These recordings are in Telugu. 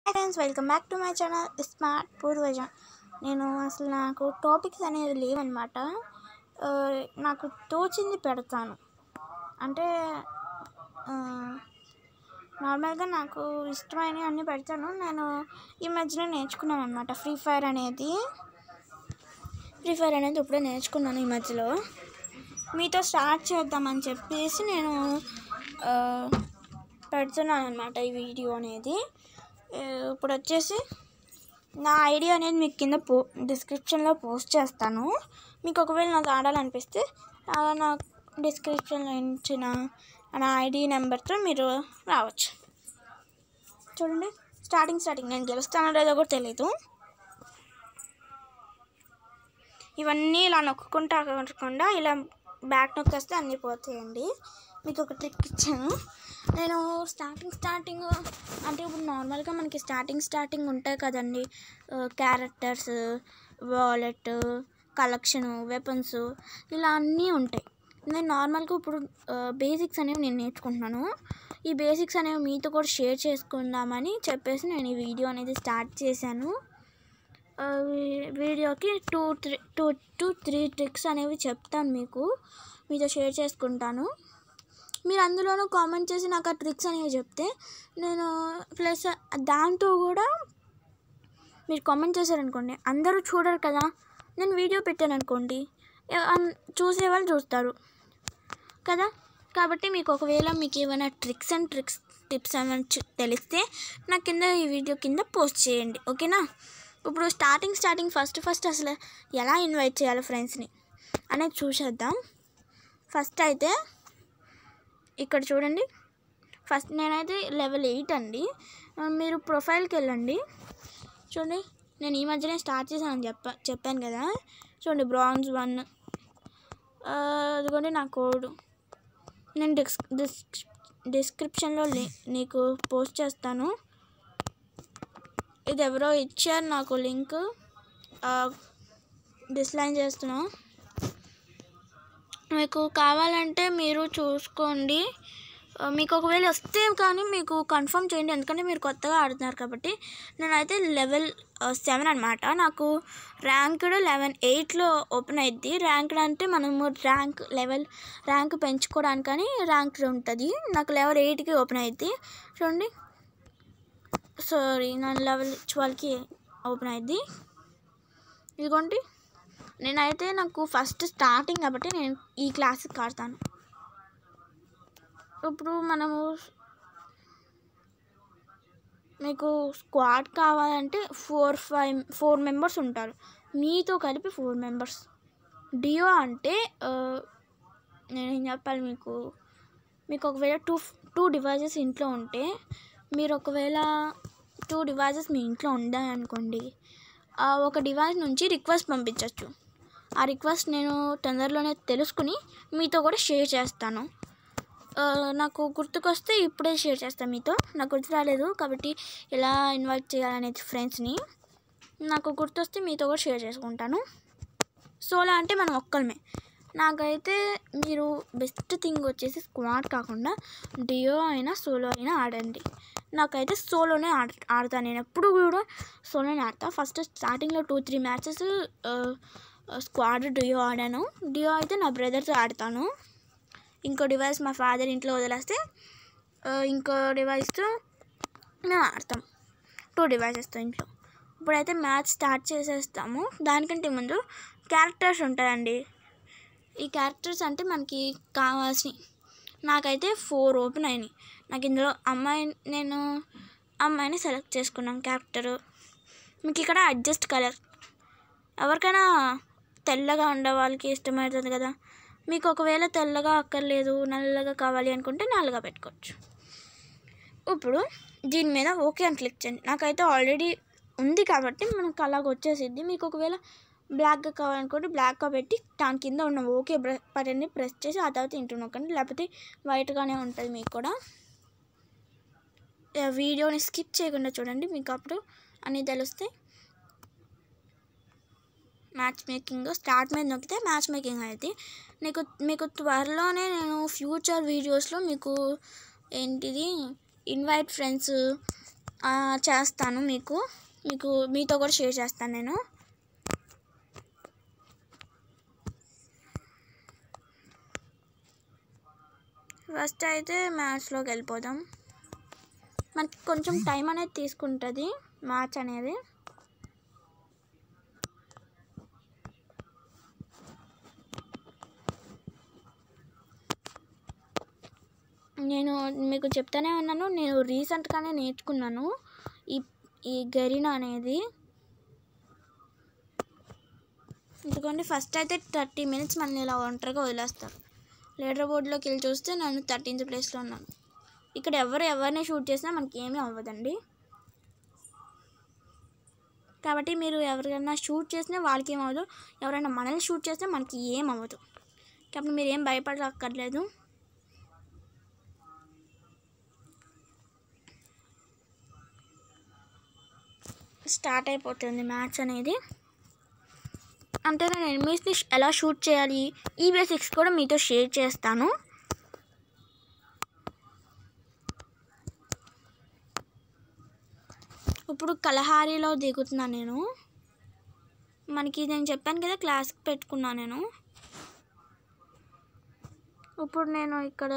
Friends welcome back to my channel smart Purvaja నేను అసలు నాకు టాపిక్స్ అనేవి లేవన్నమాట ఆ, నాకు తోచింది పెడతాను అంటే ఆ, నార్మల్గా నాకు ఇష్టమైనవి అన్నీ పెడతాను నేను ఈ మధ్యన నేర్చుకున్నాను అనమాట ఫ్రీ ఫైర్ అనేది ఫ్రీ ఫైర్ అనేది ఇప్పుడే నేర్చుకున్నాను ఈ మధ్యలో మీతో స్టార్ట్ చేద్దామని చెప్పేసి నేను ఆ, పెడుతున్నాను అనమాట ఈ వీడియో అనేది ఆ, ఇప్పుడు వచ్చేసి నా ఐడియా అనేది మీకు కింద పో డిస్క్రిప్షన్లో పోస్ట్ చేస్తాను మీకు ఒకవేళ నాకు ఆడాలనిపిస్తే ఆ నా డిస్క్రిప్షన్లో ఇచ్చిన నా ఐడి నెంబర్తో మీరు రావచ్చు చూడండి స్టార్టింగ్ స్టార్టింగ్ నేను గెలుస్తానో లేదో కూడా తెలీదు ఇవన్నీ ఇలా నొక్కుంటా కాకుండా ఇలా బ్యాక్ నొక్కేస్తే అన్నీ పోతాయండి మీకు ఒక ట్రిక్ ఇచ్చాను నేను స్టార్టింగ్ స్టార్టింగ్ అంటే ఇప్పుడు నార్మల్గా మనకి స్టార్టింగ్ స్టార్టింగ్ ఉంటాయి కదండి క్యారెక్టర్స్ వాలెట్ కలెక్షన్ వెపన్స్ ఇలా అన్నీ ఉంటాయి నేను నార్మల్గా ఇప్పుడు బేసిక్స్ అనేవి నేను నేర్చుకుంటున్నాను ఈ బేసిక్స్ అనేవి మీతో కూడా షేర్ చేసుకుందామని చెప్పేసి నేను ఈ వీడియో అనేది స్టార్ట్ చేశాను ఆ, వీ- వీడియోకి two three two two three tricks అనేవి చెప్తాను మీకు మీతో షేర్ చేసుకుంటాను మీరు అందులోనూ కామెంట్ చేసి నాకు ఆ ట్రిక్స్ అనేవి చెప్తే నేను ప్లస్ దాంతో కూడా మీరు కామెంట్ చేశారనుకోండి అందరూ చూడరు కదా నేను వీడియో పెట్టాను అనుకోండి ఎ- అన్- చూసే వాళ్ళు చూస్తారు కదా కాబట్టి మీకు ఒకవేళ మీకు ఏమైనా ట్రిక్స్ అండ్ ట్రిక్స్ టిప్స్ ఏమైనా చు- తెలిస్తే నా కింద ఈ వీడియో కింద పోస్ట్ చేయండి ఓకేనా ఇప్పుడు స్టార్టింగ్ స్టార్టింగ్ ఫస్ట్ ఫస్ట్ అసలు ఎలా ఇన్వైట్ చేయాలి ఫ్రెండ్స్ని అనేది చూసేద్దాం ఫస్ట్ అయితే ఇక్కడ చూడండి ఫస్ట్ నేనైతే లెవెల్ ఎయిట్ అండి ఆ, మీరు ప్రొఫైల్కి వెళ్ళండి చూడండి నేను ఈ మధ్యనే స్టార్ట్ చేశానని చెప్ప చెప్పాను కదా చూడండి బ్రాంజ్ వన్ అదిగోండి నా కోడ్ నేను డిస్ డిస్ డిస్క్రిప్షన్లో లి- నీకు పోస్ట్ చేస్తాను ఇది ఎవరో ఇచ్చారు నాకు లింక్ డిస్లైన్ చేస్తున్నా మీకు కావాలంటే మీరు చూసుకోండి ఆ, మీకు ఒకవేళ వస్తే కానీ మీకు కన్ఫర్మ్ చేయండి ఎందుకంటే మీరు కొత్తగా ఆడుతున్నారు కాబట్టి నేనైతే లెవెల్ సెవెన్ అనమాట నాకు ర్యాంక్డ్ లెవెన్ ఎయిట్లో ఓపెన్ అయింది ర్యాంక్డ్ అంటే మనము ర్యాంక్ లెవెల్ ర్యాంక్ పెంచుకోవడానికని ర్యాంక్ ఉంటుంది నాకు లెవెల్ ఎయిట్కి ఓపెన్ అయింది చూడండి సారీ నా లెవెల్ ట్వెల్వ్కి ఓపెన్ అయింది ఇదిగోండి నేనైతే నాకు ఫస్ట్ స్టార్టింగ్ కాబట్టి నేను ఈ క్లాస్కి ఆడతాను ఇప్పుడు మనము మీకు స్క్వాడ్ కావాలంటే ఫోర్ ఫైవ్ ఫోర్ మెంబర్స్ ఉంటారు మీతో కలిపి ఫోర్ మెంబర్స్ డియో అంటే ఆ, నేనేం చెప్పాలి మీకు మీకు ఒకవేళ టూ టూ డివైజెస్ ఇంట్లో ఉంటే మీరు ఒకవేళ టూ డివైజెస్ మీ ఇంట్లో ఉన్నాయనుకోండి ఆ ఒక డివైస్ నుంచి రిక్వెస్ట్ పంపించవచ్చు ఆ రిక్వెస్ట్ నేను తొందరలోనే తెలుసుకుని మీతో కూడా షేర్ చేస్తాను ఆ, నాకు గుర్తుకొస్తే ఇప్పుడే షేర్ చేస్తాను మీతో నాకు గుర్తు రాలేదు కాబట్టి ఎలా ఇన్వైట్ చేయాలనేది ఫ్రెండ్స్ని నాకు గుర్తొస్తే మీతో కూడా షేర్ చేసుకుంటాను సోలో అంటే మనం ఒక్కలమే నాకైతే మీరు బెస్ట్ థింగ్ వచ్చేసి స్క్వాడ్ కాకుండా డియో అయినా సోలో అయినా ఆడండి నాకైతే సోలోనే ఆడ ఆడతాను నేను ఎప్పుడు కూడా సోలోనే ఆడతా ఫస్ట్ స్టార్టింగ్లో two three matches squad duo ఆడాను డియో అయితే నా బ్రదర్తో ఆడతాను ఇంకో డివైస్ మా ఫాదర్ ఇంట్లో వదిలేస్తే ఆ, ఇంకో డివైస్తో మేము ఆడతాం టూ డివైసెస్తో ఇంట్లో ఇప్పుడైతే మ్యాచ్ స్టార్ట్ చేసేస్తాము దానికంటే ముందు క్యారెక్టర్స్ ఉంటాయండి ఈ క్యారెక్టర్స్ అంటే మనకి కావాల్సి నాకైతే ఫోర్ ఓపెన్ అయినాయి నాకు ఇందులో అమ్మాయి నేను అమ్మాయిని సెలెక్ట్ చేసుకున్నాను క్యారెక్టరు మీకు ఇక్కడ అడ్జస్ట్ కలర్ ఎవరికైనా తెల్లగా ఉండే వాళ్ళకి ఇష్టమవుతుంది కదా మీకు ఒకవేళ తెల్లగా అక్కర్లేదు నల్లగా కావాలి అనుకుంటే నల్లగా పెట్టుకోవచ్చు ఇప్పుడు దీని మీద ఓకే అని క్లిక్ చేయండి నాకైతే ఆల్రెడీ ఉంది కాబట్టి మనకు అలాగ వచ్చేసిద్ది మీకు ఒకవేళ బ్లాక్గా కావాలనుకుంటే బ్లాక్గా పెట్టి దాని కింద ఉన్న ఓకే బటన్ని ప్రెస్ చేసి ఆ తర్వాత ఇంటూ నొక్కండి లేకపోతే వైట్గానే ఉంటుంది మీకు కూడా ఆ వీడియోని స్కిప్ చేయకుండా చూడండి మీకు అప్పుడు అన్నీ తెలుస్తాయి మ్యాచ్ మేకింగ్ స్టార్ట్ మీద నొక్కితే మ్యాచ్ మేకింగ్ అయితే నీకు మీకు త్వరలోనే నేను ఫ్యూచర్ వీడియోస్లో మీకు ఏంటిది ఇన్వైట్ ఫ్రెండ్స్ ఆ, చేస్తాను మీకు మీకు మీతో కూడా షేర్ చేస్తాను నేను ఫస్ట్ అయితే మ్యాథ్స్లోకి వెళ్ళిపోదాం మనకి కొంచెం టైం అనేది తీసుకుంటుంది మ్యాథ్స్ అనేది నేను మీకు చెప్తానే ఉన్నాను నేను రీసెంట్గానే నేర్చుకున్నాను ఈ ఈ గరిన అనేది ఎందుకంటే ఫస్ట్ అయితే థర్టీ మినిట్స్ మనల్ని ఇలా ఒంటరిగా వదిలేస్తారు లీడర్ బోర్డులోకి వెళ్ళి చూస్తే నేను థర్టీన్త్ ప్లేస్లో ఉన్నాను ఇక్కడ ఎవరు ఎవరిని షూట్ చేసినా మనకి ఏమీ అవ్వదండి కాబట్టి మీరు ఎవరికైనా షూట్ చేసినా వాళ్ళకి ఏం అవ్వదు ఎవరైనా మనల్ని షూట్ చేస్తే మనకి ఏం అవ్వదు కాబట్టి మీరు ఏం భయపడక్కర్లేదు స్టార్ట్ అయిపోతుంది మ్యాచ్ అనేది అంటే నేను ఎనిమీస్ని ఎలా షూట్ చేయాలి ఈ బేసిక్స్ కూడా మీతో షేర్ చేస్తాను ఇప్పుడు కలహారీలో దిగుతున్నా నేను మనకి నేను చెప్పాను కదా క్లాస్కి పెట్టుకున్నా నేను ఇప్పుడు నేను ఇక్కడ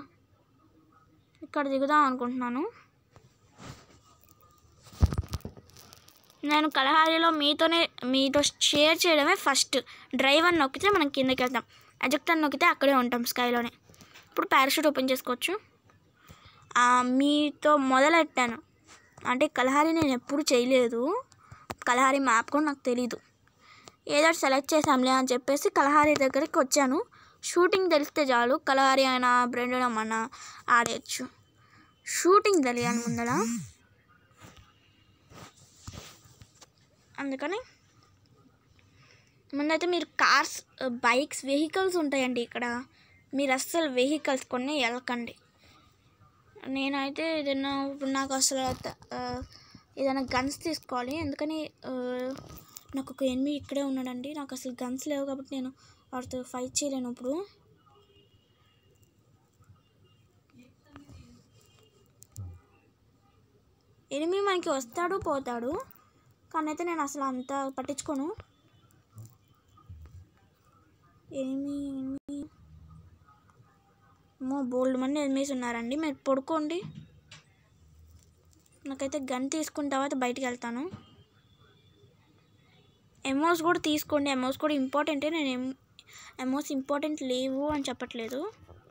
ఇక్కడ దిగుదాం అనుకుంటున్నాను నేను కలహారీలో మీతోనే మీతో షేర్ చేయడమే ఫస్ట్ డ్రైవ్ అని నొక్కితే మనం కిందకి వెళ్తాం అజెక్ట్ అని నొక్కితే అక్కడే ఉంటాం స్కైలోనే ఇప్పుడు పారాషూట్ ఓపెన్ చేసుకోవచ్చు ఆ, మీతో మొదలెట్టాను అంటే కలహారీ నేను ఎప్పుడు చేయలేదు కలహారీ మ్యాప్ కూడా నాకు తెలీదు ఏదో సెలెక్ట్ చేసాంలే అని చెప్పేసి కలహారీ దగ్గరికి వచ్చాను షూటింగ్ తెలిస్తే చాలు కలహారీ అయినా బ్రెండడం అన్నా ఆడేయచ్చు షూటింగ్ తెలియాలి ముందర అందుకని ముందైతే మీరు కార్స్ బైక్స్ వెహికల్స్ ఉంటాయండి ఇక్కడ మీరు అస్సలు వెహికల్స్ కొన్ని వెళ్ళకండి నేనైతే ఏదైనా ఇప్పుడు నాకు అసలు త- ఆ, ఏదైనా గన్స్ తీసుకోవాలి ఎందుకని ఆ, నాకు ఒక ఎనిమి ఇక్కడే ఉన్నాడండి నాకు అసలు గన్స్ లేవు కాబట్టి నేను వాడితో ఫైట్ చేయలేను ఇప్పుడు ఎనిమి మనకి వస్తాడు పోతాడు కానీ అయితే నేను అసలు అంత పట్టించుకోను ఎనిమి ఎనిమి అమ్మో బోల్డ్ మంది ఎనిమిస్ ఉన్నారండి మీరు పడుకోండి నాకైతే గన్ తీసుకున్న తర్వాత బయటికి వెళ్తాను ఎమోస్ కూడా తీసుకోండి ఎమోస్ కూడా ఇంపార్టెంటే నేను ఎం ఎమోస్ ఇంపార్టెంట్ లేవు అని చెప్పట్లేదు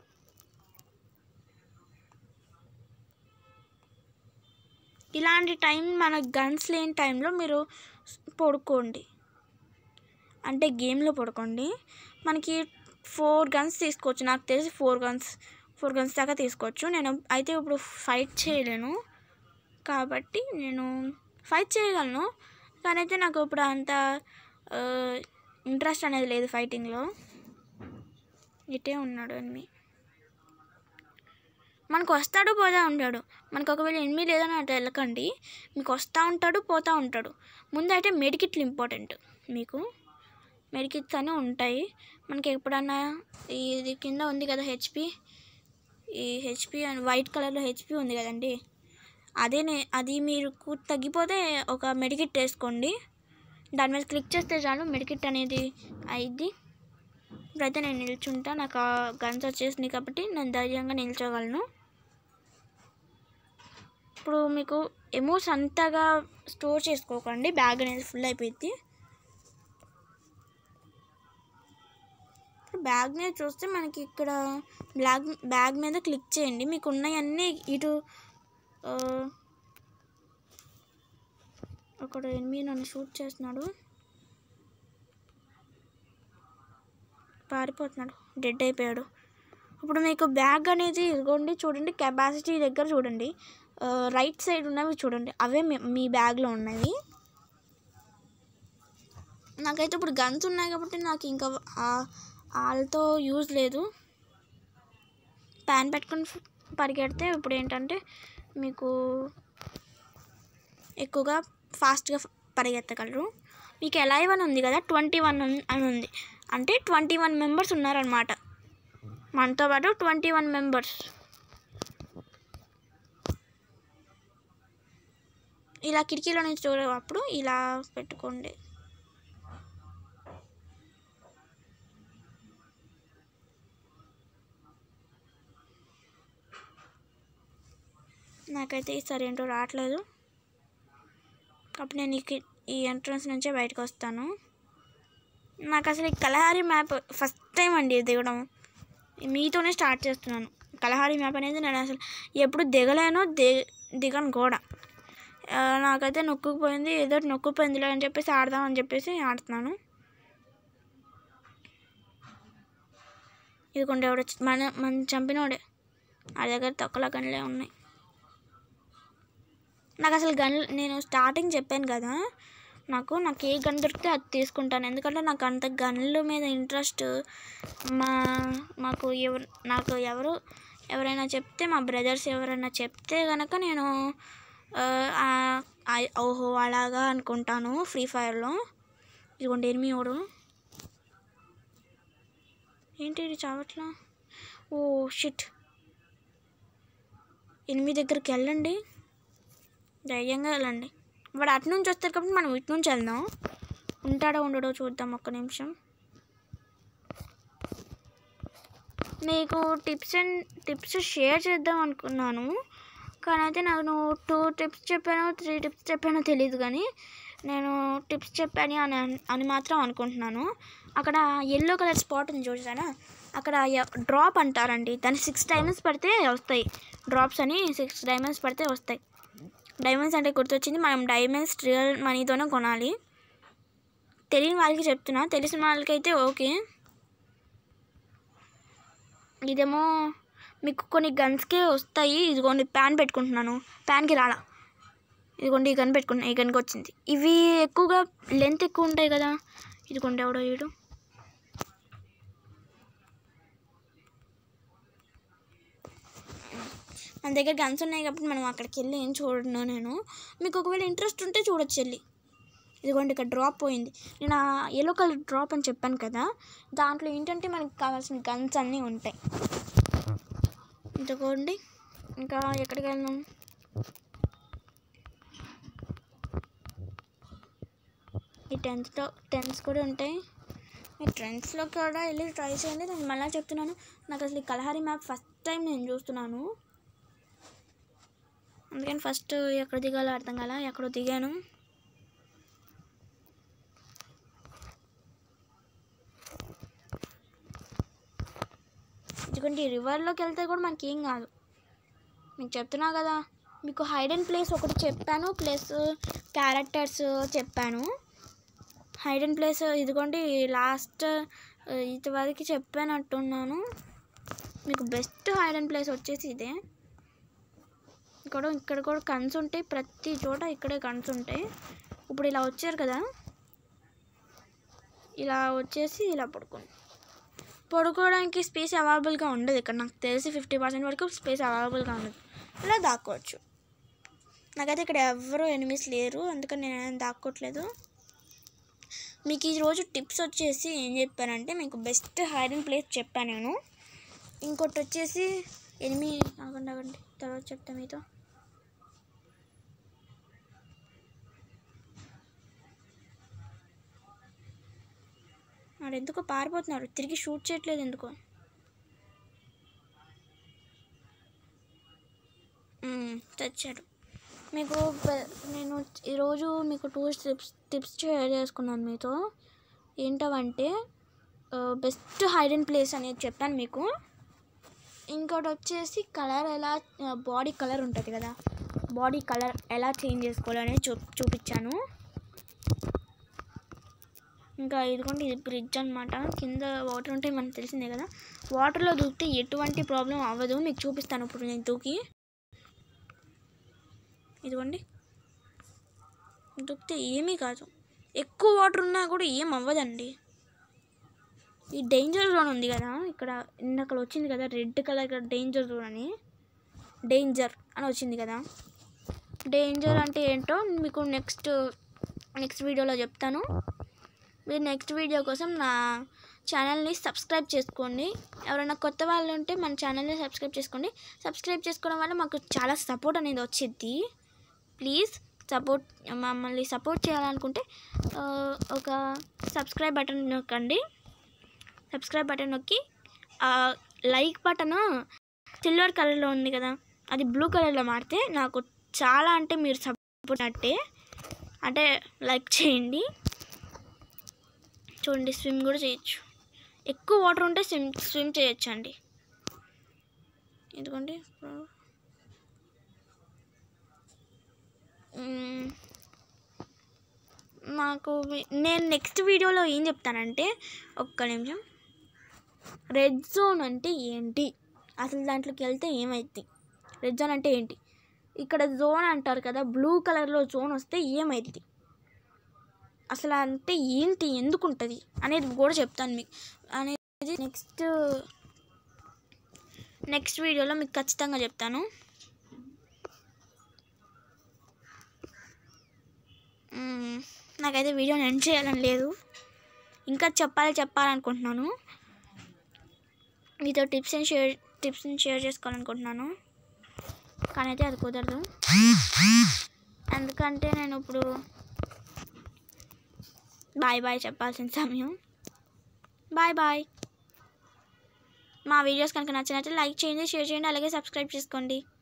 ఇలాంటి టైం మన గన్స్ లేని టైంలో మీరు పడుకోండి అంటే గేమ్లో పడుకోండి మనకి ఫోర్ గన్స్ తీసుకోవచ్చు నాకు తెలిసి ఫోర్ గన్స్ ఫోర్ గన్స్ దాకా తీసుకోవచ్చు నేను అయితే ఇప్పుడు ఫైట్ చేయలేను కాబట్టి నేను ఫైట్ చేయగలను కానీ అయితే నాకు ఇప్పుడు అంత ఇంట్రెస్ట్ అనేది లేదు ఫైటింగ్లో ఇటే ఉన్నాడు అన్ని మనకు వస్తాడు పోతా ఉంటాడు మనకు ఒకవేళ ఎనిమిది లేదని అటు వెళ్ళకండి మీకు వస్తూ ఉంటాడు పోతూ ఉంటాడు ముందు అయితే మెడికిట్లు ఇంపార్టెంట్ మీకు మెడికిట్స్ అని ఉంటాయి మనకి ఎప్పుడన్నా ఇది కింద ఉంది కదా హెచ్పి ఈ హెచ్పి అని వైట్ కలర్లో హెచ్పి ఉంది కదండి అదే నే- అది మీరు తగ్గిపోతే ఒక మెడికిట్ వేసుకోండి దాని మీద క్లిక్ చేస్తే చాలు మెడికిట్ అనేది అయింది ఇప్పుడైతే నేను నిల్చుంటా నాకు ఆ గన్స్ వచ్చేసింది కాబట్టి నేను ధైర్యంగా నిల్చోగలను ఇప్పుడు మీకు ఎమోస్ అంతగా స్టోర్ చేసుకోకండి బ్యాగ్ అనేది ఫుల్ అయిపోయింది ఇప్పుడు బ్యాగ్ మీద చూస్తే మనకి ఇక్కడ బ్యాగ్ బ్యాగ్ మీద క్లిక్ చేయండి మీకు ఉన్నాయన్నీ ఇటు ఆ, అక్కడ ఎనిమిది నన్ను షూట్ చేస్తున్నాడు పారిపోతున్నాడు డెడ్ అయిపోయాడు ఇప్పుడు మీకు బ్యాగ్ అనేది ఇదిగోండి చూడండి కెపాసిటీ దగ్గర చూడండి ఆ, రైట్ సైడ్ ఉన్నవి చూడండి అవే మీ- మీ బ్యాగ్లో ఉన్నవి నాకైతే ఇప్పుడు గన్స్ ఉన్నాయి కాబట్టి నాకు ఇంకా ఆ- వాళ్ళతో యూజ్ లేదు ప్యాన్ పెట్టుకొని ఫ్- పరిగెడితే ఇప్పుడు ఏంటంటే మీకు ఎక్కువగా ఫాస్ట్గా పరిగెత్తగలరు మీకు ఎలా అని ఉంది కదా ట్వంటీ వన్ అని ఉంది అంటే ట్వంటీ వన్ మెంబర్స్ ఉన్నారనమాట మనతో పాటు ట్వంటీ వన్ మెంబర్స్ ఇలా కిటికీలో నుంచి చూడేటప్పుడు ఇలా పెట్టుకోండి నాకైతే ఈసారి ఏంటో రావట్లేదు కాబట్టి నేను ఈ కి- ఈ ఎంట్రన్స్ నుంచే బయటకు వస్తాను నాకు అసలు ఈ కలహారి మ్యాప్ ఫస్ట్ టైం అండి దిగడం మీతోనే స్టార్ట్ చేస్తున్నాను కలహారి మ్యాప్ అనేది నేను అసలు ఎప్పుడు దిగలేను ది దిగను కూడా ఆ, నాకైతే నొక్కుపోయింది ఏదో నొక్కుపోయిందిలే అని చెప్పేసి ఆడదాం అని చెప్పేసి ఆడుతున్నాను ఇదిగోండి ఎవడో చ- మన మన చంపినోడే ఆ దగ్గర తొక్కల గన్లే ఉన్నాయి నాకు అసలు గన్ నేను స్టార్టింగ్ చెప్పాను కదా నాకు నాకు ఏ గన్ దొరికితే అది తీసుకుంటాను ఎందుకంటే నాకు అంత గన్ల మీద ఇంట్రెస్ట్ మా మాకు ఎవరు నాకు ఎవరు ఎవరైనా చెప్తే మా బ్రదర్స్ ఎవరైనా చెప్తే కనుక నేను ఆ, ఆ, ఆ, ఓహో అలాగా అనుకుంటాను ఫ్రీ ఫైర్లో ఇదిగోండి ఎనిమి ఓడు ఏంటి ఇది చావట్లా ఓ షిట్ ఎనిమిది దగ్గరికి వెళ్ళండి ధైర్యంగా వెళ్ళండి వాడు అటు నుంచి వస్తారు కాబట్టి మనం ఇటు నుంచి వెళ్దాం ఉంటాడో ఉండడో చూద్దాం ఒక్క నిమిషం మీకు టిప్స్ అండ్ టిప్స్ షేర్ చేద్దాం అనుకున్నాను కానీ అయితే నాకు నువ్వు టూ టిప్స్ చెప్పాను త్రీ టిప్స్ చెప్పానో తెలియదు కానీ నేను టిప్స్ చెప్పాను అని అన్- అని మాత్రం అనుకుంటున్నాను అక్కడ ఎల్లో కలర్ స్పాట్ ఉంది చూసారా అక్కడ డ్రాప్ అంటారండి దాన్ని సిక్స్ డైమండ్స్ పడితే వస్తాయి డ్రాప్స్ అని సిక్స్ డైమండ్స్ పడితే వస్తాయి డైమండ్స్ అంటే గుర్తొచ్చింది మనం డైమండ్స్ రియల్ మనీతోనే కొనాలి తెలియని వాళ్ళకి చెప్తున్నా తెలిసిన వాళ్ళకైతే ఓకే ఇదేమో మీకు కొన్ని గన్స్కే వస్తాయి ఇదిగోండి ప్యాన్ పెట్టుకుంటున్నాను ప్యాన్కి రాలా ఇదిగోండి ఈ గన్ పెట్టుకుంటున్నా ఈ గన్కి వచ్చింది ఇవి ఎక్కువగా లెంత్ ఎక్కువ ఉంటాయి కదా ఇదిగోండి ఎవడో వీడు మన దగ్గర గన్స్ ఉన్నాయి కాబట్టి మనం అక్కడికి వెళ్ళి ఏం చూడను నేను మీకు ఒకవేళ ఇంట్రెస్ట్ ఉంటే చూడొచ్చు వెళ్ళి ఇదిగోండి ఇక్కడ డ్రాప్ పోయింది నేను ఆ ఎల్లో కలర్ డ్రాప్ అని చెప్పాను కదా దాంట్లో ఏంటంటే మనకి కావాల్సిన గన్స్ అన్నీ ఉంటాయి ఇదిగోండి ఇంకా ఎక్కడికి వెళ్ళాం ఈ టెన్త్లో టెన్స్ కూడా ఉంటాయి ఈ ట్రెండ్స్లో కూడా వెళ్ళి ట్రై చేయండి నేను మళ్ళీ చెప్తున్నాను నాకు అసలు ఈ కలహారి మ్యాప్ ఫస్ట్ టైం నేను చూస్తున్నాను అందుకని ఫస్ట్ ఎక్కడ దిగాలో అర్థం కాల ఎక్కడో దిగాను ఇదిగోండి ఈ రివర్లోకి వెళ్తే కూడా మనకి ఏం కాదు మీకు చెప్తున్నా కదా మీకు హైడ్ అండ్ ప్లేస్ ఒకటి చెప్పాను ప్లస్ క్యారెక్టర్స్ చెప్పాను హైడ్ అండ్ ప్లేస్ ఇదిగోండి లాస్ట్ ఇంతవరకు చెప్పానట్టున్నాను మీకు బెస్ట్ హైడ్ అండ్ ప్లేస్ వచ్చేసి ఇదే ఇక్కడ ఇక్కడ కూడా కన్స్ ఉంటాయి ప్రతి చోట ఇక్కడే కన్స్ ఉంటాయి ఇప్పుడు ఇలా వచ్చారు కదా ఇలా వచ్చేసి ఇలా పడుకోండి పడుకోవడానికి స్పేస్ అవైలబుల్గా ఉండదు ఇక్కడ నాకు తెలిసి ఫిఫ్టీ పర్సెంట్ వరకు స్పేస్ అవైలబుల్గా ఉండదు ఇలా దాక్కోవచ్చు నాకైతే ఇక్కడ ఎవరు ఎనిమిస్ లేరు అందుకని నేను ఏం దాక్కోవట్లేదు మీకు ఈరోజు టిప్స్ వచ్చేసి ఏం చెప్పానంటే మీకు బెస్ట్ హైడెన్ ప్లేస్ చెప్పాను నేను ఇంకోటి వచ్చేసి ఎనిమి ఆగండి ఆగండి తర్వాత చెప్తా మీతో వాడు ఎందుకో పారిపోతున్నారు తిరిగి షూట్ చేయట్లేదు ఎందుకో మ్మ్, తెచ్చాడు మీకు పె- నేను ఈరోజు మీకు టూ టిప్స్ టిప్స్ షేర్ చేసుకున్నాను మీతో ఏంటవంటే బెస్ట్ హైడ్ అండ్ ప్లేస్ అనేది చెప్పాను మీకు ఇంకోటి వచ్చేసి కలర్ ఎలా బాడీ కలర్ ఉంటుంది కదా బాడీ కలర్ ఎలా చేంజ్ చేసుకోవాలనేది చూ చూపించాను ఇంకా ఇదిగోండి ఇది బ్రిడ్జ్ అనమాట కింద వాటర్ ఉంటే మనకు తెలిసిందే కదా వాటర్లో దూకితే ఎటువంటి ప్రాబ్లం అవ్వదు మీకు చూపిస్తాను ఇప్పుడు నేను దూకి ఇదిగోండి దూకితే ఏమీ కాదు ఎక్కువ వాటర్ ఉన్నా కూడా ఏం అవ్వదండి ఈ డేంజర్ జోన్ ఉంది కదా ఇక్కడ ఇందాక వచ్చింది కదా రెడ్ కలర్ డేంజర్ జోన్ అని డేంజర్ అని వచ్చింది కదా డేంజర్ అంటే ఏంటో మీకు నెక్స్ట్ నెక్స్ట్ వీడియోలో చెప్తాను మీరు నెక్స్ట్ వీడియో కోసం నా ఛానల్ని సబ్స్క్రైబ్ చేసుకోండి ఎవరైనా కొత్త వాళ్ళు ఉంటే మన ఛానల్ని సబ్స్క్రైబ్ చేసుకోండి సబ్స్క్రైబ్ చేసుకోవడం వల్ల మాకు చాలా సపోర్ట్ అనేది వచ్చింది ప్లీజ్ సపోర్ట్ మమ్మల్ని సపోర్ట్ చేయాలనుకుంటే ఆ, ఒక సబ్స్క్రైబ్ బటన్ నొక్కండి సబ్స్క్రైబ్ బటన్ నొక్కి ఆ లైక్ బటన్ సిల్వర్ కలర్లో ఉంది కదా అది బ్లూ కలర్లో మారితే నాకు చాలా అంటే మీరు సపోర్ట్ అట్టే అంటే లైక్ చేయండి చూడండి స్విమ్ కూడా చేయొచ్చు ఎక్కువ వాటర్ ఉంటే స్విమ్ స్విమ్ చేయొచ్చు అండి ఎందుకంటే మ్మ్. నాకు వి- నేను నెక్స్ట్ వీడియోలో ఏం చెప్తానంటే ఒక్క నిమిషం రెడ్ జోన్ అంటే ఏంటి అసలు దాంట్లోకి వెళ్తే ఏమైద్ది రెడ్ జోన్ అంటే ఏంటి ఇక్కడ జోన్ అంటారు కదా బ్లూ కలర్లో జోన్ వస్తే ఏమైద్ది అసలు అంటే ఏంటి ఎందుకు ఉంటుంది అనేది కూడా చెప్తాను మీకు అనేది నెక్స్ట్ నెక్స్ట్ వీడియోలో మీకు ఖచ్చితంగా చెప్తాను మ్మ్. నాకైతే వీడియోని ఎండ్ చేయాలని లేదు ఇంకా చెప్పాలి చెప్పాలనుకుంటున్నాను మీతో టిప్స్ అండ్ షేర్ టిప్స్ని షేర్ చేసుకోవాలనుకుంటున్నాను కానీ అయితే అది కుదరదు ఎందుకంటే నేను ఇప్పుడు బాయ్ బాయ్ చెప్పాల్సిన సమయం బాయ్ బాయ్ మా వీడియోస్ కనుక నచ్చినట్లయితే లైక్ చేయండి షేర్ చేయండి అలాగే సబ్స్క్రైబ్ చేసుకోండి